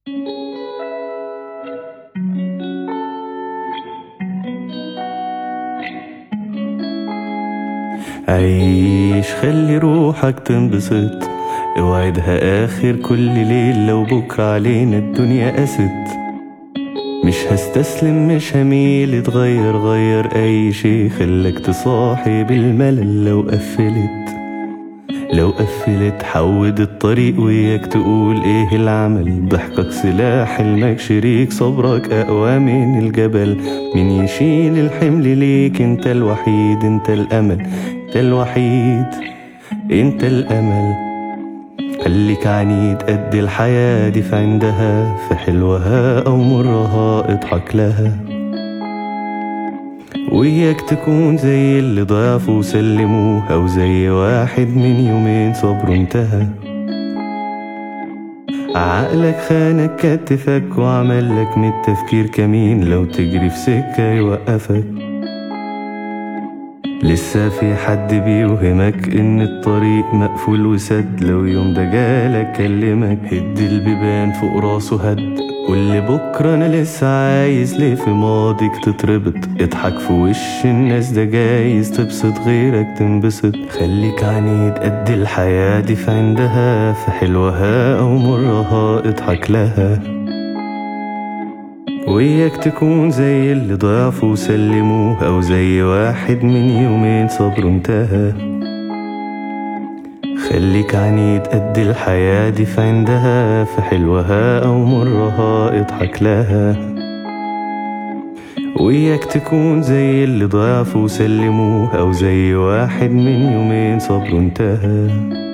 عيش خلي روحك تنبسط اوعدها اخر كل ليل لو بكرة علينا الدنيا قست مش هستسلم مش هميل اتغير غير اي شي خلك تصاحب الملل لو قفلت لو قفلت حود الطريق وياك تقول ايه العمل ضحكك سلاح حلمك شريك صبرك اقوى من الجبل مين يشيل الحمل ليك انت الوحيد انت الامل انت الوحيد انت الامل خليك عنيد قد الحياة دي في عندها في حلوها أو مرها اضحك لها وياك تكون زي اللي ضعفوا وسلموه أو زي واحد من يومين صبره انتهى عقلك خانك كتفك وعمل لك من التفكير كمين لو تجري في سكة يوقفك لسه في حد بيوهمك ان الطريق مقفول وسد لو يوم ده جالك كلمك هد البيبان فوق راسه هد واللي بكرة انا لسه عايز ليه في ماضيك تتربط اضحك في وش الناس ده جايز تبسط غيرك تنبسط خليك عنيد قد الحياة دي في عندها في حلوها او مرها اضحك لها وياك تكون زي اللي ضعفوا وسلموه أو زي واحد من يومين صبره انتهى خليك عنيد قد الحياة دي في عندها في حلوها أو مرها اضحك لها وياك تكون زي اللي ضعفوا وسلموه أو زي واحد من يومين صبره انتهى